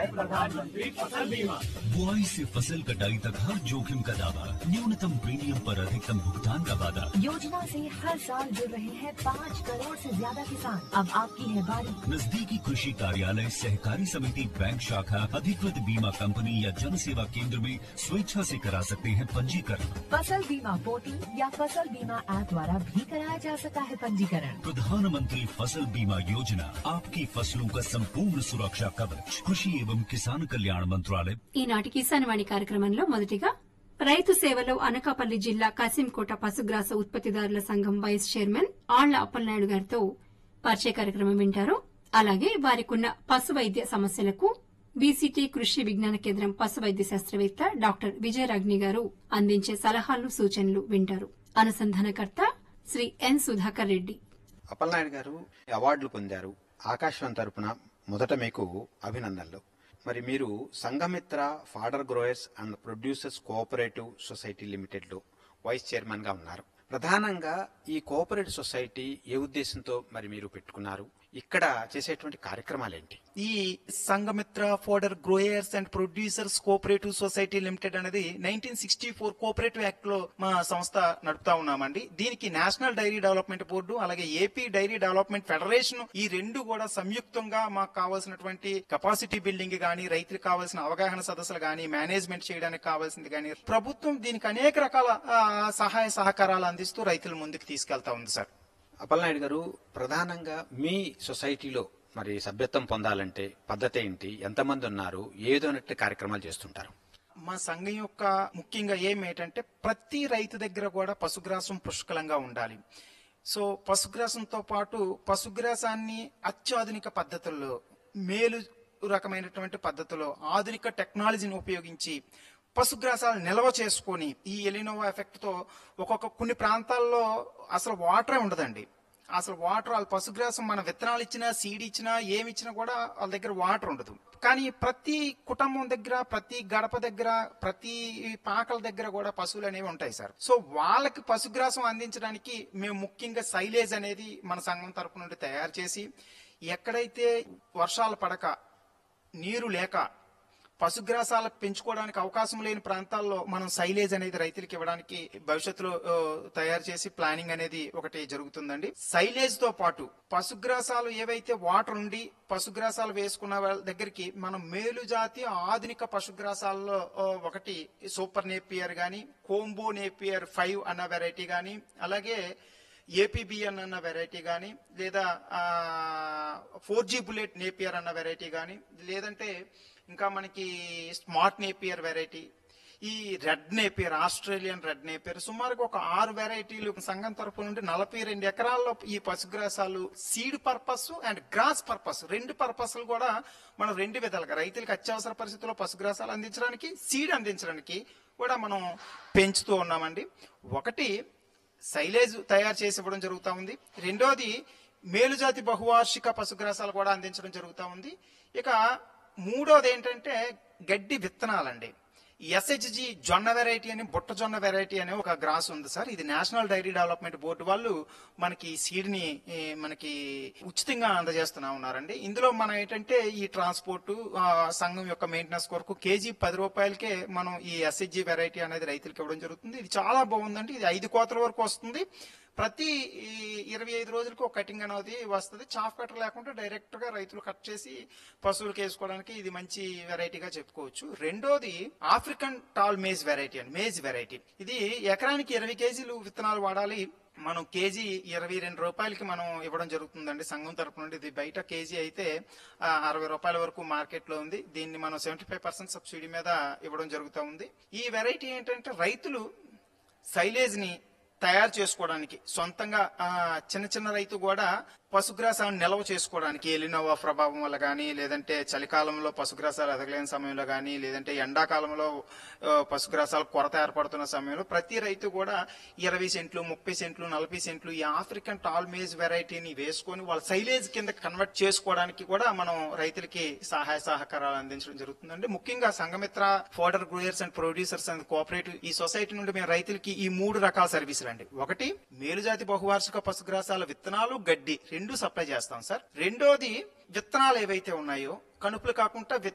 है प्रधानमंत्री फसल बीमा बुआई से फसल कटाई तक हर जोखिम का दावा न्यूनतम प्रीमियम पर अधिकतम भुगतान का वादा योजना से हर साल जुड़ रहे हैं पाँच करोड़ से ज्यादा किसान अब आपकी है बारी नजदीकी कृषि कार्यालय सहकारी समिति बैंक शाखा अधिकृत बीमा कंपनी या जन सेवा केंद्र में स्वेच्छा से करा सकते हैं पंजीकरण फसल बीमा पोर्टल या फसल बीमा ऐप द्वारा भी कराया जा सकता है पंजीकरण प्रधानमंत्री फसल बीमा योजना आपकी फसलों का संपूर्ण सुरक्षा कवच कृषि एवं किसान कल्याण मंत्रालय ఈనాటి కిసాన్ వాణి కార్యక్రమంలో మొదటిగా రైతు సేవలో అనకాపల్లి జిల్లా కసింకోట పశుగ్రాస ఉత్పత్తిదారుల సంఘం వైస్ చైర్మన్ ఆళ్ల అప్పలనాయుడు గారితో పరిచయ కార్యక్రమం వింటారు అలాగే వారికున్న పశు వైద్య సమస్యలకు బీసీటీ కృషి విజ్ఞాన కేంద్రం పశు వైద్య శాస్త్రవేత్త డాక్టర్ విజయరాగ్ని గారు అందించే సలహాలు సూచనలు వింటారు అనుసంధానకర్త శ్రీ ఎన్ సుధాకర్ రెడ్డి అప్పలనాయుడు గారు అవార్డులు పొందారు ఆకాశవాణి తరపున మొదట మీకు అభినందనలు మరి మీరు Sanghamitra fodder growers and producers cooperative society limited లో వైస్ చైర్మన్ గా ఉన్నారు ప్రధానంగా ఈ కోఆపరేటివ్ సొసైటీ ఏ ఉద్దేశంతో మరి మీరు పెట్టుకున్నారు ఇక్కడ చేసేటువంటి కార్యక్రమాలేంటి ఈ Sanghamitra fodder growers and producers cooperative society limited అనేది nineteen sixty four cooperative act లో మా సంస్థ నడుపుతా ఉన్నామండి దీనికి నేషనల్ డైరీ డెవలప్మెంట్ బోర్డు అలాగే ఏపీ డైరీ డెవలప్మెంట్ ఫెడరేషన్ ఈ రెండు కూడా సంయుక్తంగా మాకు కావాల్సినటువంటి కెపాసిటీ బిల్డింగ్ గానీ రైతులకు కావాల్సిన అవగాహన సదస్సులు గానీ మేనేజ్మెంట్ చేయడానికి కావాల్సింది గానీ ప్రభుత్వం దీనికి అనేక రకాల ఆ, సహాయ సహకారాలు అందిస్తూ రైతుల ముందుకు తీసుకెళ్తా ఉంది సార్ అప్పలనాయుడు గారు ప్రధానంగా మీ సొసైటీలో మరి సభ్యత్వం పొందాలంటే పద్ధతి ఏంటి ఎంతమంది ఉన్నారు ఏదోనట్టు కార్యక్రమాలు చేస్తుంటారు మా సంఘం యొక్క ముఖ్యంగా ఏం ఏంటంటే ప్రతి రైతు దగ్గర కూడా పశుగ్రాసం పుష్కలంగా ఉండాలి సో పశుగ్రాసంతో పాటు పశుగ్రాసాన్ని అత్యాధునిక పద్ధతుల్లో మేలు రకమైనటువంటి పద్ధతిలో ఆధునిక టెక్నాలజీని ఉపయోగించి పశుగ్రాసాలు నిల్వ చేసుకొని ఈ ఎలినోవా ఎఫెక్ట్ తో ఒక్కొక్క కొన్ని ప్రాంతాల్లో అసలు వాటరే ఉండదండి అసలు వాటర్ వాళ్ళ పశుగ్రాసం మన విత్తనాలు ఇచ్చినా సీడ్ ఇచ్చినా ఏమి ఇచ్చినా కూడా వాళ్ళ దగ్గర వాటర్ ఉండదు కానీ ప్రతి కుటుంబం దగ్గర ప్రతి గడప దగ్గర ప్రతి పాకల దగ్గర కూడా పశువులు అనేవి ఉంటాయి సార్ సో వాళ్ళకి పశుగ్రాసం అందించడానికి మేము ముఖ్యంగా సైలేజ్ అనేది మన సంఘం తరపు నుండి తయారు చేసి ఎక్కడైతే వర్షాలు పడక నీరు లేక పశుగ్రాసాలు పెంచుకోవడానికి అవకాశం లేని ప్రాంతాల్లో మనం సైలేజ్ అనేది రైతులకు ఇవ్వడానికి భవిష్యత్తులో ఆ, తయారు చేసి ప్లానింగ్ అనేది ఒకటి జరుగుతుందండి సైలేజ్ తో పాటు పశుగ్రాసాలు ఏవైతే వాటర్ ఉండి పశుగ్రాసాలు వేసుకున్న వాళ్ళ దగ్గరికి మనం మేలు జాతి ఆధునిక పశుగ్రాసాల్లో ఆ, ఒకటి సూపర్ నేపియర్ గాని కోంబో నేపియర్ ఫైవ్ అన్న వెరైటీ గాని అలాగే ఏపీబిఎన్ అన్న వెరైటీ కానీ లేదా ఫోర్ జీ బుల్లెట్ నేపియర్ అన్న వెరైటీ కానీ లేదంటే ఇంకా మనకి స్మార్ట్ నేపియర్ వెరైటీ ఈ red napier Australian red napier సుమారుగా ఒక ఆరు వెరైటీలు సంఘం తరపు నుండి నలభై రెండు ఎకరాల్లో ఈ పశుగ్రాసాలు seed purpose and grass purpose రెండు పర్పస్ కూడా మనం రెండు విధాలుగా రైతులకు అత్యవసర పరిస్థితుల్లో పశుగ్రాసాలు అందించడానికి సీడ్ అందించడానికి కూడా మనం పెంచుతూ ఉన్నామండి ఒకటి సైలేజ్ తయారు చేసి ఇవ్వడం జరుగుతూ ఉంది రెండోది మేలుజాతి బహువార్షిక పశుగ్రాసాలు కూడా అందించడం జరుగుతూ ఉంది ఇక మూడోది ఏంటంటే గడ్డి విత్తనాలండి ఎస్హెచ్జి జొన్న వెరైటీ అని బుట్ట జొన్న వెరైటీ అనే ఒక గ్రాస్ ఉంది సార్ ఇది నేషనల్ డైరీ డెవలప్మెంట్ బోర్డు వాళ్ళు మనకి సీడ్ ని ఏ, మనకి ఉచితంగా అందజేస్తున్నా ఉన్నారండి ఇందులో మనం ఏంటంటే ఈ ట్రాన్స్పోర్ట్ సంఘం యొక్క మెయింటెనెన్స్ కొరకు కేజీ పది రూపాయలకే మనం ఈ ఎస్హెచ్జి వెరైటీ అనేది రైతులకు ఇవ్వడం జరుగుతుంది ఇది చాలా బాగుందండి ఇది ఐదు కోతల వరకు వస్తుంది ప్రతి ఈ ఇరవై ఐదు రోజులకు ఒక కటింగ్ అనేది వస్తుంది చాఫ్ కట్టర్ లేకుండా డైరెక్ట్ గా రైతులు కట్ చేసి పశువులకు వేసుకోవడానికి ఇది మంచి వెరైటీగా చెప్పుకోవచ్చు రెండోది ఆఫ్రికన్ టాల్ మేజ్ వెరైటీ అండి మేజ్ వెరైటీ ఇది ఎకరానికి ఇరవై కేజీలు విత్తనాలు వాడాలి మనం కేజీ ఇరవై రెండు రూపాయలకి మనం ఇవ్వడం జరుగుతుందండి సంఘం తరపు నుండి ఇది బయట కేజీ అయితే ఆ, అరవై రూపాయల వరకు మార్కెట్ లో ఉంది దీన్ని మనం సెవెంటీ ఫైవ్ పర్సెంట్ సబ్సిడీ మీద ఇవ్వడం జరుగుతూ ఉంది ఈ వెరైటీ ఏంటంటే రైతులు సైలేజ్ ని తయారు చేసుకోవడానికి సొంతంగా ఆ, చిన్న చిన్న రైతు కూడా పశుగ్రాసాన్ని నిల్వ చేసుకోవడానికి ఎలినోవా ప్రభావం వల్ల కానీ లేదంటే చలికాలంలో పశుగ్రాసాలు ఎదగలేని సమయంలో కానీ లేదంటే ఎండాకాలంలో ఆ, పశుగ్రాసాలు కొరత ఏర్పడుతున్న సమయంలో ప్రతి రైతు కూడా ఇరవై సెంట్లు ముప్పై సెంట్లు నలభై సెంట్లు ఈ ఆఫ్రికన్ టాల్ మేజ్ వెరైటీని వేసుకొని వాళ్ళ సైలేజ్ కింద కన్వర్ట్ చేసుకోవడానికి కూడా మనం రైతులకి సహాయ సహకారాలు అందించడం జరుగుతుందండి ముఖ్యంగా Sanghamitra fodder growers and producers and cooperative ఈ సొసైటీ నుండి మేము రైతులకి ఈ మూడు రకాల సర్వీసులు అండి ఒకటి మేలుజాతి బహువార్షిక పశుగ్రాసాల విత్తనాలు గడ్డి రెండు సప్లై చేస్తాం సార్ రెండోది విత్తనాలు ఏవైతే ఉన్నాయో కణుపులు కాకుండా విత్